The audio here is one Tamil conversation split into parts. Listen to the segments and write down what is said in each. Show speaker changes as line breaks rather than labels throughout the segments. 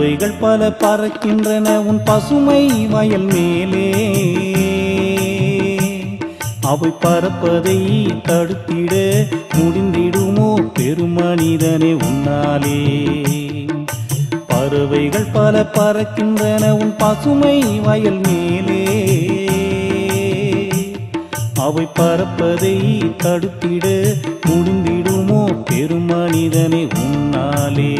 பறவைகள் பல பறக்கின்றன உன் பசுமை வயல் மேலே அவை பறப்பதை தடுத்திட முடிந்திடுமோ பெருமனிதனே உன்னாலே பறவைகள் பல பறக்கின்றன உன் பசுமை வயல் மேலே அவை பறப்பதை தடுத்திட முடிந்திடுமோ பெருமனிதனே உன்னாலே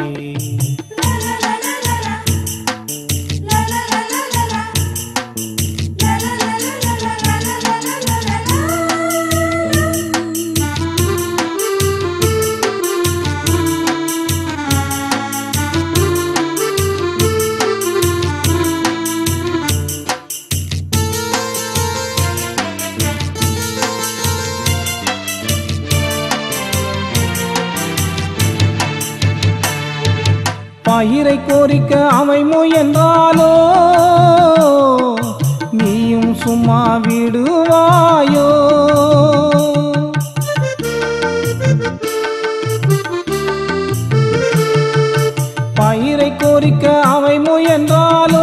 பயிரை கோரிக்க அவை முயன்றாலோ நீயும் சும்மா விடுவாயோ பயிரை கோரிக்க அவை முயன்றாலோ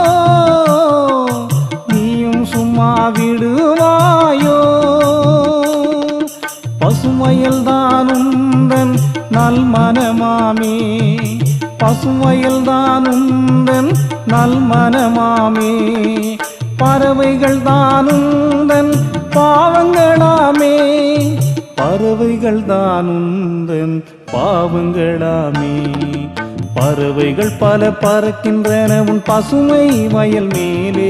நீயும் சும்மா விடுவாயோ பசுமையில் தானுந்தன் நல் மனமாமே பசுமையில் தானுந்தன் நல் மனமாமே பறவைகள் தானுந்தன் பாவங்களாமே பறவைகள் தானுந்தன் பாவங்களாமே பறவைகள் பல பறக்கின்றன உன் பசுமை வயல் மேலே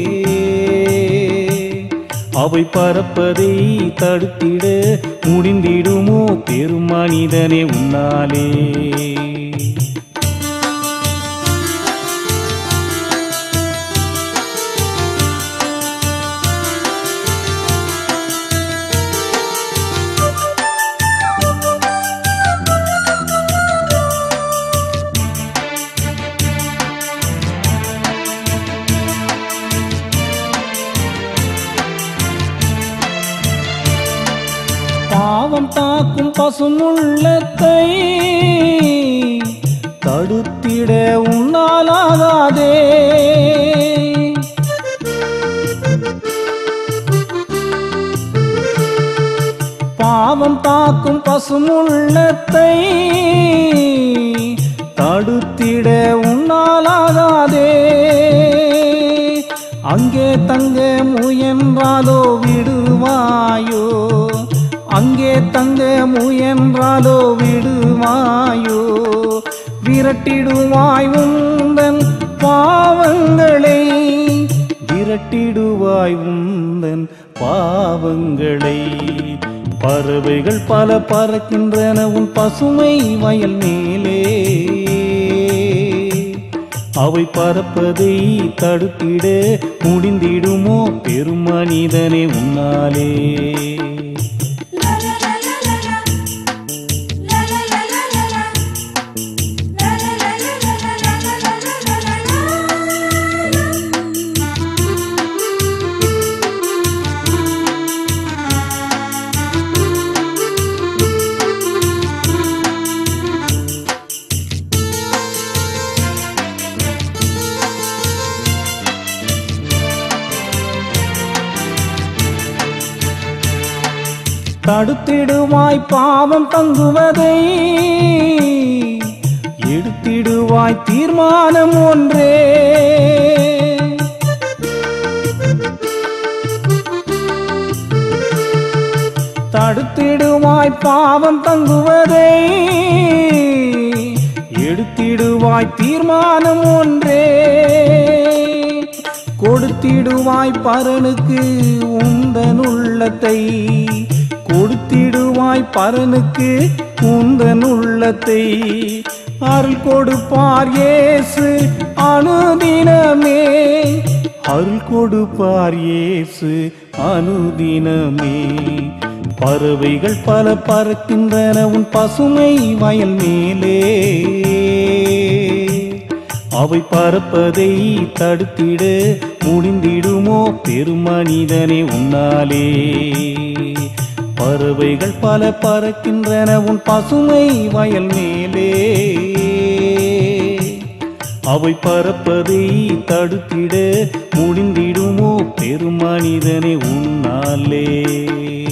அவை பறப்பதை தடுத்திட முடிந்திடுமோ பெருமனிதனே உன்னாலே பாவம் தாக்கும் பசுமுள்ளத்தை தடுத்திட உன்னாலாகாதே பாவம் தாக்கும் பசுமுள்ளத்தை தடுத்திட உன்னாலாகாதே அங்கே தங்க முயன்றாலோ விடுவாயோ அங்கே தங்க முயன்றாலோ விடுவாயோ விரட்டிடுவாய் உந்தன் பாவங்களை விரட்டிடுவாய் உந்தன் பாவங்களை பறவைகள் பல பறக்கின்றன உன் பசுமை வயல் மேலே அவை பறப்பதை தடுத்திட முடிந்திடுமோ பெருமனிதனே உன்னாலே தடுத்திடுவாய் பாவம் தங்குவதை எடுத்திடுவாய் தீர்மானம் ஒன்றே தடுத்திடுவாய் பாவம் தங்குவதை எடுத்திடுவாய் தீர்மானம் ஒன்றே கொடுத்திடுவாய் பரனுக்கு உந்தன் உள்ளத்தை கொடுத்திடுவாய் பரனுக்கு உந்தன் உள்ளத்தை அருள் கொடுப்பார் இயேசு அனுதினமே அருள் கொடுப்பார் இயேசு அனுதினமே பறவைகள் பல பறக்கின்றன உன் பசுமை வயல் மேலே அவை பறப்பதை தடுத்திட முடிந்திடுமோ பெருமனிதனே உன்னாலே பறவைகள் பல பறக்கின்றன உன் பசுமை வயல் மேலே அவை பறப்பதை தடுத்திட முடிந்திடுமோ பெருமனிதனே உன்னாலே